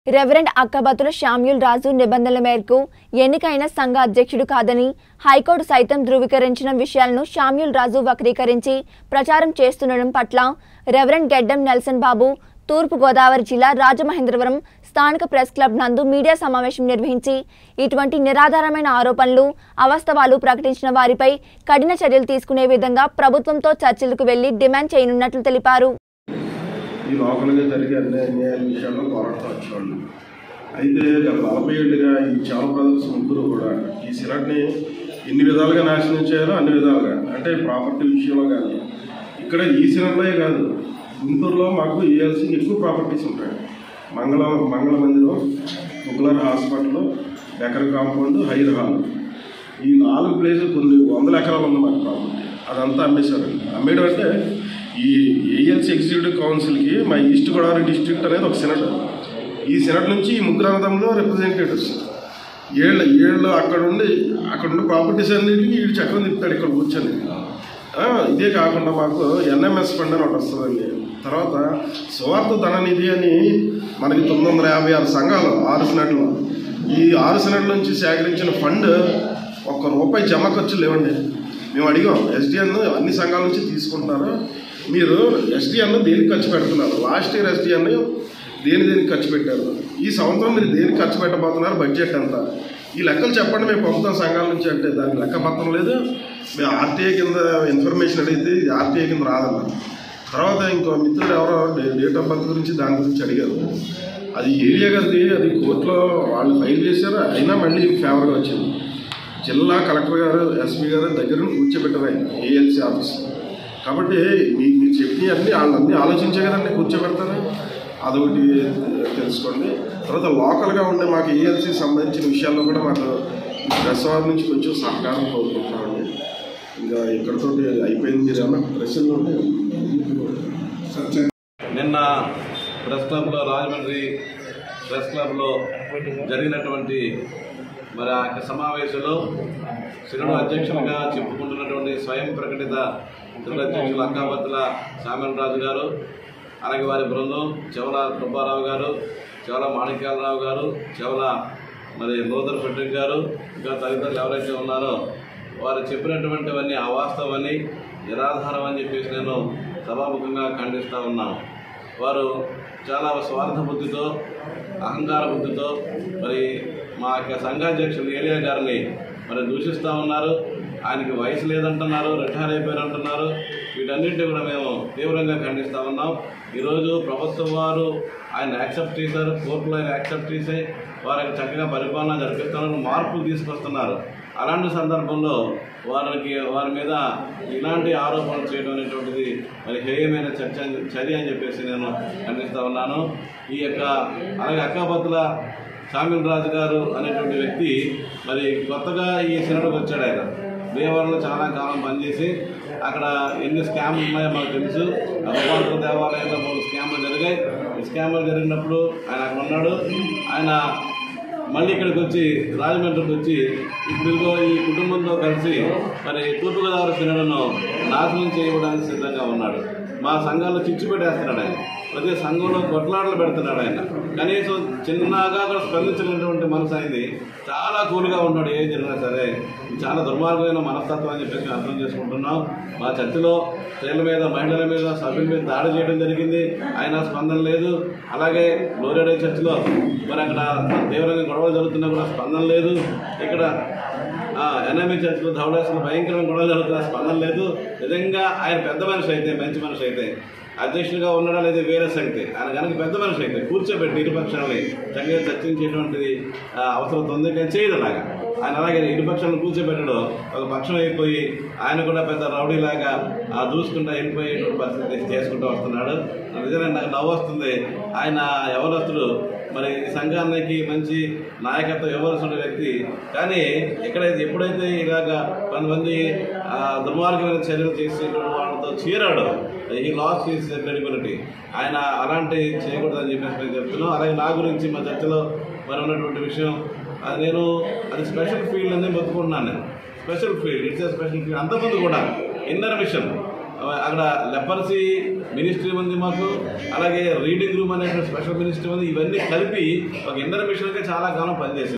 reverend అక్కబతుల Samuel రాజు నిబంధనల మేరకు ఎన్నికైన సంఘ అధ్యక్షుడు కాదని హైకోర్టు సైతం ధృవీకరించిన విషయాలను శామ్యూల్ రాజు వక్రీకరించి ప్రచారం చేస్తుండడం పట్ల రెవరెండ్ గెడ్డం నెల్సన్ బాబు తూర్పు గోదావరి జిల్లా రాజమహేంద్రవరం స్థానిక ప్రెస్ క్లబ్ నందు మీడియా సమావేశం నిర్వహించి ఇటువంటి నిరాధారమైన ఆరోపణలు అవాస్తవాలు ప్రకటించిన వారిపై కఠిన చర్యలు తీసుకునే విధంగా ప్రభుత్వంతో చర్చలకు వెళ్లి డిమాండ్ చేయనున్నట్లు తెలిపారు ఈ లోకల్గా జరిగే అన్ని అన్యాయాల విషయాల్లో పోరాటం వచ్చేవాళ్ళు అయితే గత నలభై ఏళ్ళుగా ఈ చాల బ్రదర్స్ ముగ్గురు కూడా ఈ సిరట్ని ఎన్ని విధాలుగా నాశనం చేయాలో అన్ని విధాలుగా అంటే ప్రాపర్టీ విషయంలో కానీ ఇక్కడ ఈ సిరట్లే కాదు గుంటూరులో మాకు ఏఎల్సీ ఎక్కువ ప్రాపర్టీస్ ఉంటాయి మంగళ మంగళ మందిరం ముగ్గులర్ హాస్పిటల్ బెకర్ కాంపౌండ్ హైర్ హాల్ ఈ నాలుగు ప్లేసులు కొన్ని వందల ఎకరాలు ఉంది మాకు ప్రాపర్టీ అదంతా అమ్మేశారండి అమ్మేయడం అంటే ఈ ఏఎల్సీ ఎగ్జిక్యూటివ్ కౌన్సిల్కి మా ఈస్ట్ గోదావరి డిస్ట్రిక్ట్ అనేది ఒక సెనట్ ఈ సెనట్ నుంచి ఈ ముగ్గురు అన్నదమ్ములు రిప్రజెంటేటివ్స్ ఏళ్ళు ఏళ్ళు అక్కడ ఉండి అక్కడ ఉండి ప్రాపర్టీస్ అన్నింటికి వీడు చక్రం తిప్పుతాడు ఇక్కడ కూర్చొని ఆ, ఇదే కాకుండా మాకు ఎన్ఎంఎస్ ఫండ్ అని ఒకటి వస్తుందండి తర్వాత స్వార్థ ధననిధి అని మనకి తొమ్మిది వందల యాభై ఆరు సంఘాలు ఆరు సినట్లు ఈ ఆరు సినట్ల నుంచి సేకరించిన ఫండ్ ఒక్క రూపాయి జమ ఖర్చు లేవండి మేము అడిగాం ఎస్డిఎన్ అన్ని సంఘాల నుంచి తీసుకుంటున్నారు మీరు ఎస్డిఎన్ దేనికి ఖర్చు పెడుతున్నారు లాస్ట్ ఇయర్ ఎస్డిఎన్ దేని దేనికి ఖర్చు పెట్టారు ఈ సంవత్సరం మీరు దేనికి ఖర్చు పెట్టబోతున్నారు బడ్జెట్ ఎంత ఈ లెక్కలు చెప్పండి మేము పంపుతాం సంఘాల నుంచి అంటే దానికి లెక్క పత్రం లేదు మేము ఆర్టీఐ కింద ఇన్ఫర్మేషన్ అడిగితే ఇది ఆర్టీఐ కింద రాదన్నారు తర్వాత ఇంకో మిత్రుడు ఎవరో డే- డేట్ ఆఫ్ బర్త్ గురించి దాని గురించి అడిగారు అది ఏరియా కది అది కోర్టులో వాళ్ళు ఫైల్ చేశారు అయినా మళ్ళీ ఫేవర్గా వచ్చింది జిల్లా కలెక్టర్ గారు ఎస్పీ గారు దగ్గర నుండి కూర్చోబెట్టారు ఆయన ఏఎల్సీ ఆఫీస్ కాబట్టి మీకు మీరు చెప్పినవన్నీ వాళ్ళన్నీ ఆలోచించే కదండి కూర్చోబెడతారు అదొకటి తెలుసుకోండి తర్వాత లోకల్గా ఉండే మాకు ఏఎల్సీ సంబంధించిన విషయాల్లో కూడా మాకు ప్రెస్ వారి నుంచి కొంచెం సహకారం కోరుకుంటున్నామండి ఇంకా ఇక్కడతో అయిపోయింది మీరు ఏమన్నా ప్రశ్నలు ఉంటే నిన్న ప్రెస్ క్లబ్లో రాజమండ్రి ప్రెస్ క్లబ్లో జరిగినటువంటి మరి ఆ యొక్క సమావేశంలో శిరుడు అధ్యక్షులుగా చెప్పుకుంటున్నటువంటి స్వయం ప్రకటిత శిరుడు అధ్యక్షులు అంకావత్తుల శామల్ రాజు గారు అలాగే వారి బృందం చెవల సుబ్బారావు గారు చెవల మాణిక్యాలరావు గారు చెవల మరి నూతన ఫెడ్రిక్ గారు ఇంకా తదితరులు ఎవరైతే ఉన్నారో వారు చెప్పినటువంటివన్నీ అవాస్తవని నిరాధారం అని చెప్పేసి నేను సభాముఖంగా ఖండిస్తూ ఉన్నాను వారు చాలా స్వార్థ బుద్ధితో అహంకార బుద్ధితో మరి మా యొక్క సంఘాధ్యక్షులు ఏలియా గారిని మరి దూషిస్తూ ఉన్నారు ఆయనకి వయసు లేదంటున్నారు రిటైర్ అయిపోయారు అంటున్నారు వీటన్నింటి కూడా మేము తీవ్రంగా ఖండిస్తూ ఉన్నాం ఈరోజు ప్రభుత్వం వారు ఆయన యాక్సెప్ట్ చేశారు కోర్టులో ఆయన యాక్సెప్ట్ చేసి వారికి చక్కగా పరిపాలన జరిపిస్తున్నారు మార్పులు తీసుకొస్తున్నారు అలాంటి సందర్భంలో వారికి వారి మీద ఇలాంటి ఆరోపణలు చేయడం అనేటువంటిది మరి హేయమైన చర్చ చర్య అని చెప్పేసి నేను ఖండిస్తూ ఉన్నాను ఈ యొక్క అలాగే అక్కాపత్తుల షామిల్ రాజు గారు అనేటువంటి వ్యక్తి మరి కొత్తగా ఈ సినిమాకి వచ్చాడు ఆయన దేవాలయంలో చాలా కాలం పనిచేసి అక్కడ ఎన్ని స్కామ్లు ఉన్నాయో మనకు తెలుసు భగవంతుల దేవాలయంలో మూడు స్కామ్లు జరిగాయి ఈ స్కామ్లు జరిగినప్పుడు ఆయన అక్కడ ఉన్నాడు ఆయన మళ్ళీ ఇక్కడికి వచ్చి రాజమండ్రికి వచ్చి ఇప్పుడు ఇదిగో ఈ కుటుంబంతో కలిసి మరి తూర్పుగోదావరి సినిమాను నాశనం చేయడానికి సిద్ధంగా ఉన్నాడు మా సంఘాల్లో చిచ్చు పెట్టేస్తున్నాడు ఆయన ప్రతి సంఘంలో కొట్లాటలు పెడుతున్నాడు ఆయన కనీసం చిన్నగా కూడా స్పందించినటువంటి మనసు అయింది చాలా కూల్గా ఉన్నాడు ఏం జరిగినా సరే ఇది చాలా దుర్మార్గమైన మనస్తత్వం అని చెప్పేసి మేము అర్థం చేసుకుంటున్నాం మా చర్చిలో స్త్రీల మీద మహిళల మీద సభ్యుల మీద దాడి చేయడం జరిగింది అయినా స్పందన లేదు అలాగే లోరేడే చర్చిలో మరి అక్కడ తీవ్రంగా గొడవలు జరుగుతున్నా కూడా స్పందన లేదు ఇక్కడ ఎన్ఎంఈ చర్చిలో ధవళేశ్వరం భయంకరమైన గొడవలు జరుగుతున్న స్పందన లేదు నిజంగా ఆయన పెద్ద మనిషి అయితే మంచి మనిషి అయితే అధ్యక్షుడిగా ఉండడా లేదా వేరే సంగతి ఆయన కనుక పెద్ద మనిషి అయితే కూర్చోబెట్టి ఇరుపక్షాలని చక్కగా చర్చించేటువంటిది ఆ, అవసరం ఉంది కానీ చేయదు అలాగా ఆయన అలాగే ఇరుపక్షాలను కూర్చోబెట్టడం ఒక పక్షం అయిపోయి ఆయన కూడా పెద్ద రౌడీలాగా ఆ దూసుకుంటా వెళ్ళిపోయేటువంటి పరిస్థితి చేసుకుంటూ వస్తున్నాడు నిజంగా నాకు నవ్వు వస్తుంది ఆయన యవనస్తుడు మరి ఈ సంఘానికి మంచి నాయకత్వం ఇవ్వాల్సిన వ్యక్తి కానీ ఎక్కడైతే ఎప్పుడైతే ఇలాగా కొంతమంది ఆ, దుర్మార్గమైన చర్యలు చేసేటువంటి వాళ్ళతో చేరాడో ఈ లాస్ హిస్ క్రెడిబిలిటీ ఆయన అలాంటి చేయకూడదని చెప్పేసి నేను చెప్తున్నాను అలాగే నా గురించి మా చర్చలో మరి ఉన్నటువంటి విషయం అది నేను అది స్పెషల్ ఫీల్డ్ అనేది బతుకుంటున్నాను నేను special field it's special field అంతకుముందు కూడా ఇన్నర్ మిషన్ అక్కడ లెపర్సీ మినిస్ట్రీ ఉంది మాకు అలాగే రీడింగ్ రూమ్ అనే స్పెషల్ మినిస్ట్రీ ఉంది ఇవన్నీ కలిపి ఒక ఇంటర్ మిషన్గా చాలా కాలం పనిచేసింది